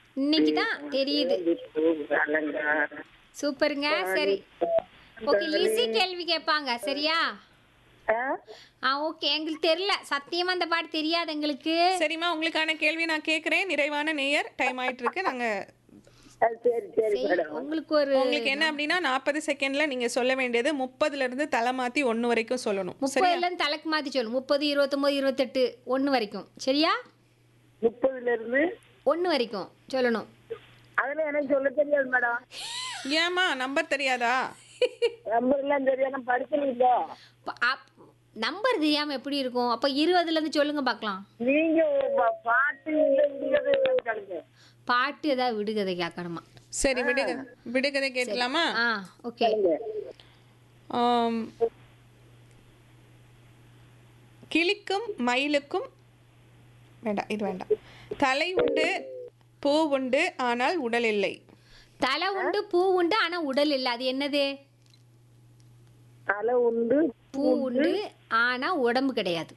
இன்னைக்கு தான் தெரியுது அலங்காரம் சூப்பருங்க சரி ஓகே லிசி கேள்வி கேட்பாங்க சரியா ஆ? ஆ ஓகே எங்களுக்கு தெரியல சத்தியமா அந்த பாட்டு தெரியாது எங்களுக்கு சரிம்மா உங்களுக்கான கேள்வி நான் கேட்குறேன் நிறைவான நேயர் டைம் ஆயிட்டு இருக்கு நாங்க ஆ, சரி சரி சரி, மேடம் உங்களுக்கு ஒரு உங்களுக்கு என்ன அப்படின்னா நாற்பது செகண்ட்ல நீங்க சொல்ல வேண்டியது முப்பதுல இருந்து தலை மாத்தி ஒன்னு வரைக்கும் சொல்லணும் சரியா முப்பதுல இருந்து தலைக்கு மாத்தி சொல்லு முப்பது இருபத்தொன்பது இருபத்தெட்டு ஒன்று வரைக்கும் சரியா முப்பதுல இருந்து ஒன்று வரைக்கும் சொல்லணும் அதுல எனக்கு சொல்ல தெரியாது மேடம் ஏமா நம்பர் தெரியாதா நம்பர் எல்லாம் தெரியாது படிக்கல நம்பர் தெரியாம எப்படி இருக்கும் அப்ப இருபதுல இருந்து சொல்லுங்க பார்க்கலாம் நீங்க ப- பாட்டு இல்ல விடுகதை எல்லாம் கேளுங்க. பாட்டு ஏதாவது விடுகதை கேட்கணுமா சரி விடுக விடுகதை கேட்கலாமா ஆ ஓகே ஆம். கிளிக்கும் மயிலுக்கும் வேண்டாம் இது வேண்டாம் தலை உண்டு பூ உண்டு ஆனால் உடல் இல்லை தலை உண்டு பூ உண்டு ஆனா உடல் இல்லை அது என்னது தலை உண்டு பூ உண்டு ஆனா உடம்பு கிடையாது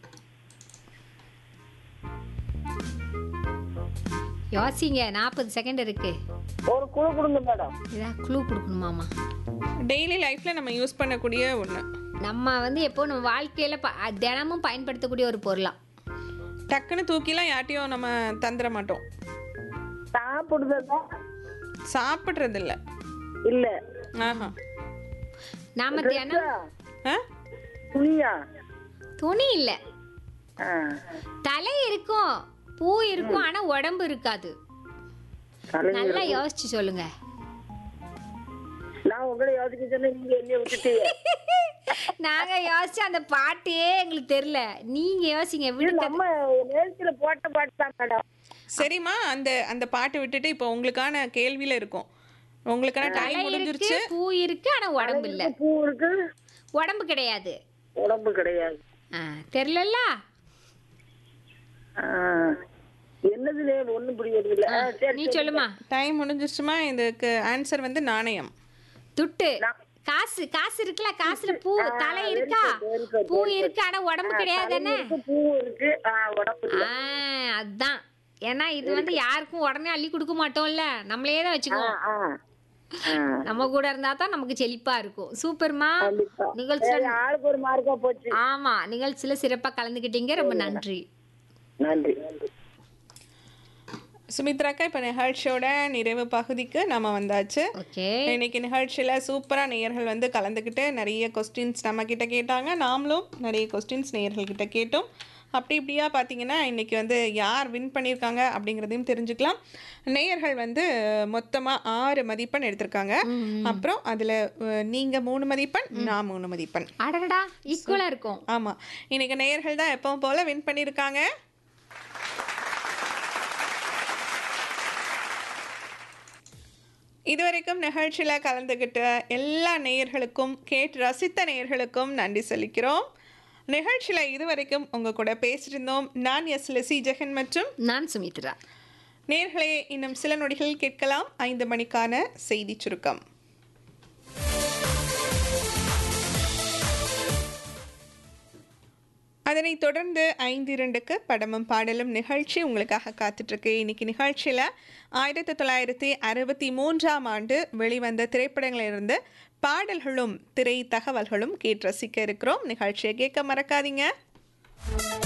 யோசிங்க நாற்பது செகண்ட் இருக்கு ஒரு குழு கொடுங்க மேடம் இதான் க்ளூ கொடுக்கணுமாமா டெய்லி லைஃப்ல நம்ம யூஸ் பண்ணக்கூடிய ஒன்று நம்ம வந்து எப்போ நம்ம வாழ்க்கையில ப- அ- தினமும் பயன்படுத்தக்கூடிய ஒரு பொருளாம் டக்குன்னு தூக்கிலாம் யார்ட்டையும் நம்ம தந்துட மாட்டோம் சாப்பிடுறதா சாப்பிட்றது இல்ல இல்ல ஆஹா நாம தினம் ஆ துணியா துணி இல்ல ஆ. தலை இருக்கும் பூ இருக்கும் ஆனா உடம்பு இருக்காது தலை நல்லா யோசிச்சு சொல்லுங்க நான் உங்களை யோசிக்க சொன்னேன் நீங்க என்னைய விட்டுட்டீங்க நாங்க யோசிச்ச அந்த பாட்டே எங்களுக்கு தெரியல நீங்க யோசிங்க இது விடுங்க நம்ம நேரத்துல போட்ட பாட்டு தான் மேடம் சரிம்மா அந்த அந்த பாட்டை விட்டுட்டு இப்போ உங்களுக்கான கேள்வியில இருக்கும் உங்களுக்கான டைம் தலை இருக்கு முடிஞ்சிருச்சு பூ இருக்கு ஆனா உடம்பு இல்ல பூ இருக்கு உடம்பு கிடையாது உடம்பு கிடையாது ஆ, தெரியலல்ல ஆ. என்னதுலே ஒண்ணும் புரியறது இல்ல ஆ, சரி நீ சொல்லுமா டைம் முடிஞ்சிருச்சுமா இதுக்கு ஆன்சர் வந்து நாணயம் துட்டு காசு காசு இருக்குல்ல காசுல பூ தலை இருக்கா பூ இருக்கு ஆனா உடம்பு கிடையாது என்ன இருக்கு, பூ இருக்கு ஆ, உடம்பு இல்ல. ஆ, அதான் ஏன்னா இது வந்து யாருக்கும் உடனே அள்ளி கொடுக்க மாட்டோம்ல நம்மளே தான் வச்சுக்குவோம் ஆ. ஆ. நம்ம கூட இருந்தா தான் நமக்கு செழிப்பா இருக்கும் சூப்பர்மா கண்டிப்பா. நிகழ்ச்சியில சரி, ஆளுக்கு ஒரு மார்க்கா போச்சு ஆமா நிகழ்ச்சியில சிறப்பா கலந்துக்கிட்டீங்க ரொம்ப நன்றி நன்றி சுமித்ராக்கா இப்போ நிகழ்ச்சியோட நிறைவு பகுதிக்கு நம்ம வந்தாச்சு ஓகே இன்னைக்கு நிகழ்ச்சியில் சூப்பராக நேயர்கள் வந்து கலந்துக்கிட்டு நிறைய கொஸ்டின்ஸ் நம்ம கிட்ட கேட்டாங்க நாமளும் நிறைய கொஸ்டின்ஸ் நேயர்கள் கிட்ட கேட்டோம் அப்படி இப்படியா பார்த்தீங்கன்னா இன்னைக்கு வந்து யார் வின் பண்ணியிருக்காங்க அப்படிங்கிறதையும் தெரிஞ்சுக்கலாம் நேயர்கள் வந்து மொத்தமாக ஆறு மதிப்பெண் எடுத்திருக்காங்க அப்புறம் அதில் நீங்கள் மூணு மதிப்பெண் நான் மூணு மதிப்பெண் அடடா ஈக்குவலா இருக்கும் ஆமாம் இன்னைக்கு நேயர்கள் தான் எப்பவும் போல் வின் பண்ணியிருக்காங்க இதுவரைக்கும் நிகழ்ச்சியில் கலந்துக்கிட்ட எல்லா நேயர்களுக்கும் கேட்டு ரசித்த நேயர்களுக்கும் நன்றி சொல்லிக்கிறோம் நிகழ்ச்சியில் இதுவரைக்கும் உங்கள் கூட பேசியிருந்தோம் நான் எஸ் லெசி ஜெகன் மற்றும் நான் சுமித்ரா நேர்களே இன்னும் சில நொடிகள் கேட்கலாம் ஐந்து மணிக்கான செய்தி சுருக்கம் அதனைத் தொடர்ந்து ஐந்து இரண்டுக்கு படமும் பாடலும் நிகழ்ச்சி உங்களுக்காக காத்துட்ருக்கு இன்னைக்கு நிகழ்ச்சியில் ஆயிரத்தி தொள்ளாயிரத்தி அறுபத்தி மூன்றாம் ஆண்டு வெளிவந்த திரைப்படங்களிலிருந்து பாடல்களும் திரை தகவல்களும் கேட்டு ரசிக்க இருக்கிறோம் நிகழ்ச்சியை கேட்க மறக்காதீங்க